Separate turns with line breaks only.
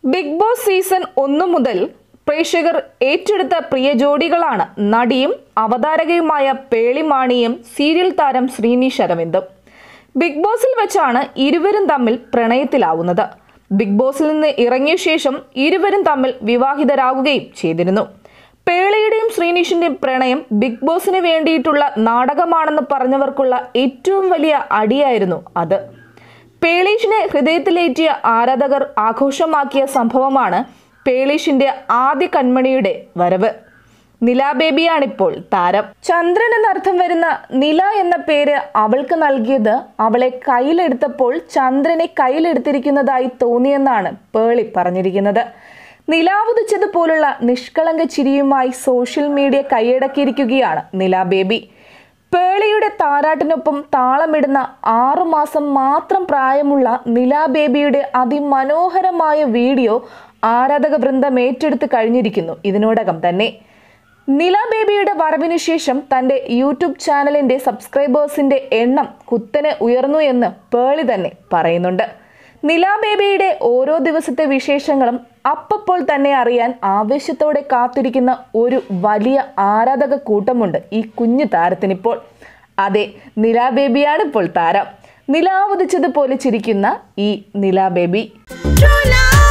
Big boss season ഒന്ന് മുതൽ പ്രേക്ഷകർ ഏറ്റെടുത്ത പ്രിയ ജോഡികളാണ് നടിയും അവതാരകയുമായ പേളിമാണിയും സീരിയൽ താരം ശ്രീനിഷ് അരവിന്ദും ബിഗ് ബോസിൽ വെച്ചാണ് ഇരുവരും തമ്മിൽ പ്രണയത്തിലാവുന്നത് ബിഗ് ബോസിൽ നിന്ന് ഇറങ്ങിയ ശേഷം ഇരുവരും തമ്മിൽ വിവാഹിതരാകുകയും ചെയ്തിരുന്നു പേളയുടെയും ശ്രീനിഷിന്റെയും പ്രണയം ബിഗ് ബോസിന് വേണ്ടിയിട്ടുള്ള നാടകമാണെന്ന് പറഞ്ഞവർക്കുള്ള ഏറ്റവും വലിയ അടിയായിരുന്നു അത് പേളീഷിനെ ഹൃദയത്തിലേറ്റിയ ആരാധകർ ആഘോഷമാക്കിയ സംഭവമാണ് പേളീഷിന്റെ ആദ്യ കൺമണിയുടെ വരവ് നില ബേബിയാണിപ്പോൾ താരം ചന്ദ്രൻ എന്നർത്ഥം വരുന്ന നില എന്ന പേര് അവൾക്ക് നൽകിയത് അവളെ കയ്യിലെടുത്തപ്പോൾ ചന്ദ്രനെ കയ്യിലെടുത്തിരിക്കുന്നതായി തോന്നിയെന്നാണ് പേളി പറഞ്ഞിരിക്കുന്നത് നിലാവുദിച്ചതുപോലുള്ള നിഷ്കളങ്ക ചിരിയുമായി സോഷ്യൽ മീഡിയ കൈയടക്കിയിരിക്കുകയാണ് നില ബേബി പേളിയുടെ താരാട്ടിനൊപ്പം താളമിടുന്ന ആറുമാസം മാത്രം പ്രായമുള്ള നില ബേബിയുടെ അതിമനോഹരമായ വീഡിയോ ആരാധക വൃന്ദം ഏറ്റെടുത്ത് കഴിഞ്ഞിരിക്കുന്നു ഇതിനോടകം തന്നെ നില ബേബിയുടെ വരവിനു ശേഷം തന്റെ യൂട്യൂബ് ചാനലിന്റെ സബ്സ്ക്രൈബേഴ്സിന്റെ എണ്ണം കുത്തനെ ഉയർന്നു എന്ന് പേളി തന്നെ പറയുന്നുണ്ട് നില ബേബിയുടെ ഓരോ ദിവസത്തെ വിശേഷങ്ങളും അപ്പപ്പോൾ തന്നെ അറിയാൻ ആവേശത്തോടെ കാത്തിരിക്കുന്ന ഒരു വലിയ ആരാധക കൂട്ടമുണ്ട് ഈ കുഞ്ഞു താരത്തിനിപ്പോൾ അതെ നില ബേബിയാണ് ഇപ്പോൾ താരം നിലാവുദിച്ചതുപോലെ ചിരിക്കുന്ന ഈ നില ബേബി
True love.